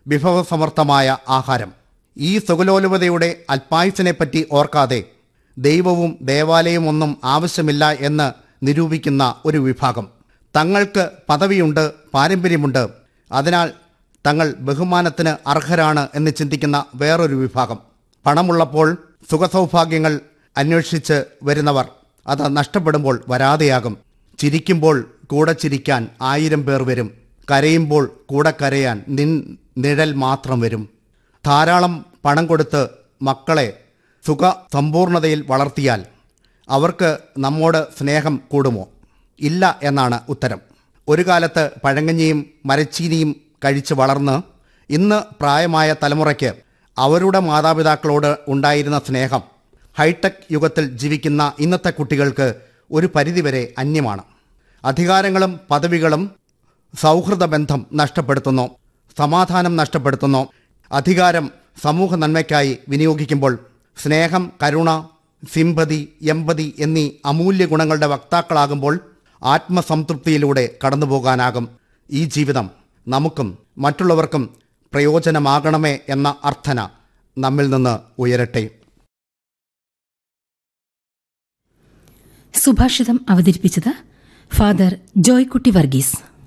വിഭവസമർത്ഥമായ ആഹാരം ഈ സുഖലോലുപതയുടെ അല്പായുസിനെപ്പറ്റി ഓർക്കാതെ ദൈവവും ദേവാലയവും ഒന്നും ആവശ്യമില്ല എന്ന് നിരൂപിക്കുന്ന ഒരു വിഭാഗം തങ്ങൾക്ക് പദവിയുണ്ട് പാരമ്പര്യമുണ്ട് അതിനാൽ തങ്ങൾ ബഹുമാനത്തിന് അർഹരാണ് എന്ന് ചിന്തിക്കുന്ന വേറൊരു വിഭാഗം പണമുള്ളപ്പോൾ സുഖസൗഭാഗ്യങ്ങൾ അന്വേഷിച്ച് വരുന്നവർ അത് നഷ്ടപ്പെടുമ്പോൾ വരാതെയാകും ചിരിക്കുമ്പോൾ കൂടെ ചിരിക്കാൻ ആയിരം പേർ വരും കരയുമ്പോൾ കൂടെ കരയാൻ നിൻ നിഴൽ മാത്രം വരും ധാരാളം പണം കൊടുത്ത് മക്കളെ സുഖ സമ്പൂർണതയിൽ വളർത്തിയാൽ അവർക്ക് നമ്മോട് സ്നേഹം കൂടുമോ ഇല്ല എന്നാണ് ഉത്തരം ഒരു കാലത്ത് പഴങ്കഞ്ഞിയും മരച്ചീനിയും കഴിച്ച് വളർന്ന് ഇന്ന് പ്രായമായ തലമുറയ്ക്ക് അവരുടെ മാതാപിതാക്കളോട് ഉണ്ടായിരുന്ന സ്നേഹം ഹൈടെക് യുഗത്തിൽ ജീവിക്കുന്ന ഇന്നത്തെ കുട്ടികൾക്ക് ഒരു പരിധിവരെ അന്യമാണ് അധികാരങ്ങളും പദവികളും സൗഹൃദ ബന്ധം നഷ്ടപ്പെടുത്തുന്നു സമാധാനം നഷ്ടപ്പെടുത്തുന്നു അധികാരം സമൂഹ നന്മയ്ക്കായി വിനിയോഗിക്കുമ്പോൾ സ്നേഹം കരുണ സിമ്പതി എമ്പതി എന്നീ അമൂല്യ ഗുണങ്ങളുടെ വക്താക്കളാകുമ്പോൾ ആത്മസംതൃപ്തിയിലൂടെ കടന്നുപോകാനാകും ഈ ജീവിതം നമുക്കും മറ്റുള്ളവർക്കും പ്രയോജനമാകണമേ എന്ന അർത്ഥന നമ്മിൽ നിന്ന് ഉയരട്ടെ സുഭാഷിതം അവതരിപ്പിച്ചത് ഫാദർ ജോയ്കുട്ടി വർഗീസ്